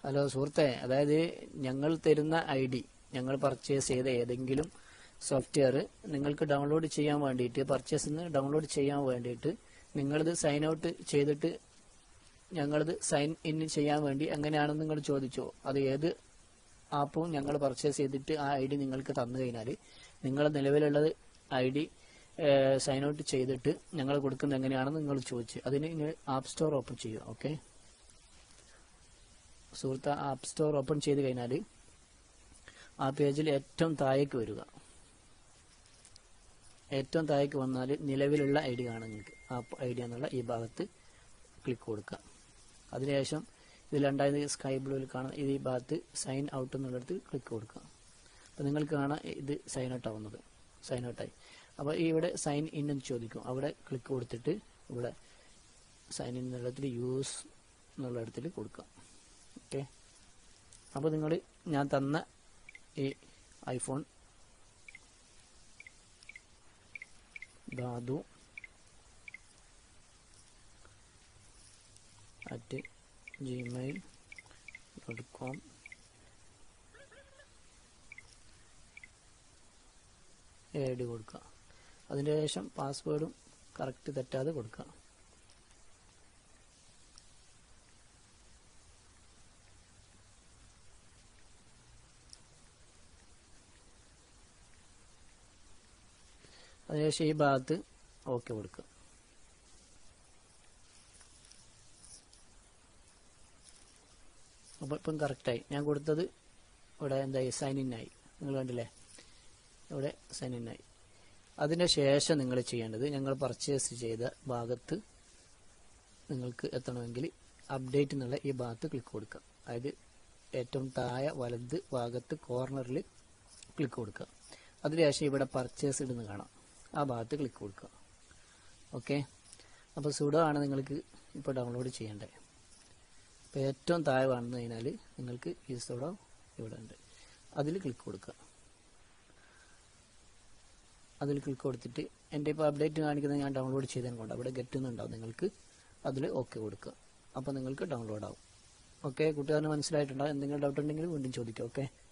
hello സുഹൃത്തെ അതായത് ഞങ്ങൾ തരുന്ന ഐ ഡി ഞങ്ങൾ പർച്ചേസ് ചെയ്ത ഏതെങ്കിലും സോഫ്റ്റ്വെയർ നിങ്ങൾക്ക് ഡൗൺലോഡ് ചെയ്യാൻ വേണ്ടിയിട്ട് പർച്ചേസിന് ഡൗൺലോഡ് ചെയ്യാൻ വേണ്ടിയിട്ട് നിങ്ങളിത് സൈൻ ഔട്ട് ചെയ്തിട്ട് ഞങ്ങളിത് സൈൻ ഇൻ ചെയ്യാൻ വേണ്ടി എങ്ങനെയാണെന്ന് നിങ്ങൾ ചോദിച്ചോ അത് ഏത് ആപ്പും ഞങ്ങൾ പർച്ചേസ് ചെയ്തിട്ട് ആ ഐ ഡി നിങ്ങൾക്ക് തന്നു കഴിഞ്ഞാൽ നിങ്ങൾ നിലവിലുള്ളത് ഐ ഡി സൈൻ ഔട്ട് ചെയ്തിട്ട് ഞങ്ങൾ കൊടുക്കുന്നത് എങ്ങനെയാണെന്ന് നിങ്ങൾ ചോദിച്ചു അതിന് നിങ്ങൾ ആപ്പ് സ്റ്റോർ ഓപ്പൺ ചെയ്യുക ഓക്കെ സുഹൃത്ത് ആപ്പ് സ്റ്റോർ ഓപ്പൺ ചെയ്ത് കഴിഞ്ഞാൽ ആ പേജിൽ ഏറ്റവും താഴേക്ക് വരിക ഏറ്റവും താഴേക്ക് വന്നാൽ നിലവിലുള്ള ഐ ഡി കാണും നിങ്ങൾക്ക് ആപ്പ് ഐ ഡി എന്നുള്ള ഈ ഭാഗത്ത് ക്ലിക്ക് കൊടുക്കുക അതിനുശേഷം ഇതിൽ രണ്ടായത് സ്കൈ ബ്ലൂവിൽ കാണുന്ന ഇത് ഈ ഭാഗത്ത് സൈൻ ഔട്ട് എന്നുള്ളിടത്ത് ക്ലിക്ക് കൊടുക്കുക അപ്പോൾ നിങ്ങൾക്ക് കാണാം ഇത് സൈൻ ഔട്ട് ആവുന്നത് സൈൻ ഔട്ടായി അപ്പോൾ ഈ ഇവിടെ സൈൻ ഇൻ എന്ന് ചോദിക്കും അവിടെ ക്ലിക്ക് കൊടുത്തിട്ട് ഇവിടെ സൈൻ ഇൻ എന്നുള്ളതിൽ യൂസ് എന്നുള്ള ഇടത്തിൽ കൊടുക്കുക ഓക്കെ അപ്പോൾ നിങ്ങൾ ഞാൻ തന്ന ഈ ഐഫോൺ ധാതു at Gmail dot com I D കൊടുക്കുക അതിന് ശേഷം പാസ്വേഡും കറക്റ്റ് തെറ്റാതെ കൊടുക്കുക അതിനുശേഷം ഈ ഭാഗത്ത് ഓക്കെ കൊടുക്കുക അപ്പോൾ ഇപ്പം കറക്റ്റായി ഞാൻ കൊടുത്തത് ഇവിടെ എന്തായി സൈൻ ഇൻ ആയി നിങ്ങൾ കണ്ടില്ലേ ഇവിടെ സൈൻ ഇൻ ആയി അതിന് ശേഷം നിങ്ങൾ ചെയ്യേണ്ടത് ഞങ്ങൾ പർച്ചേസ് ചെയ്ത ഭാഗത്ത് നിങ്ങൾക്ക് എത്തണമെങ്കിൽ അപ്ഡേറ്റ് എന്നുള്ള ഈ ഭാഗത്ത് ക്ലിക്ക് കൊടുക്കുക അതായത് ഏറ്റവും താഴെ വലത് ഭാഗത്ത് കോർണറിൽ ക്ലിക്ക് കൊടുക്കുക അതിനുശേഷം ഇവിടെ പർച്ചേസ് ഇടുന്ന് കാണാം ആ ഭാഗത്ത് ക്ലിക്ക് കൊടുക്കുക ഓക്കെ അപ്പോൾ സുഡോ ആണ് നിങ്ങൾക്ക് ഇപ്പോൾ ഡൗൺലോഡ് ചെയ്യേണ്ടത് അപ്പോൾ ഏറ്റവും താഴെ കാണുന്നു കഴിഞ്ഞാൽ നിങ്ങൾക്ക് ഈ സുഡോ ഇവിടെ ഉണ്ട് അതിൽ ക്ലിക്ക് കൊടുക്കുക അതിൽ ക്ലിക്ക് കൊടുത്തിട്ട് എൻ്റെ ഇപ്പോൾ അപ്ഡേറ്റ് കാണിക്കുന്നത് ഞാൻ ഡൗൺലോഡ് ചെയ്തതിന് കൊണ്ട് അവിടെ ഗെറ്റ് എന്നുണ്ടാവും നിങ്ങൾക്ക് അതിൽ ഓക്കെ കൊടുക്കുക അപ്പോൾ നിങ്ങൾക്ക് ഡൗൺലോഡ് ആവും ഓക്കെ കൂട്ടുകാരന് മനസ്സിലായിട്ടുണ്ടാവും എന്തെങ്കിലും ഡൗട്ട് ഉണ്ടെങ്കിൽ വീണ്ടും ചോദിക്കാം ഓക്കെ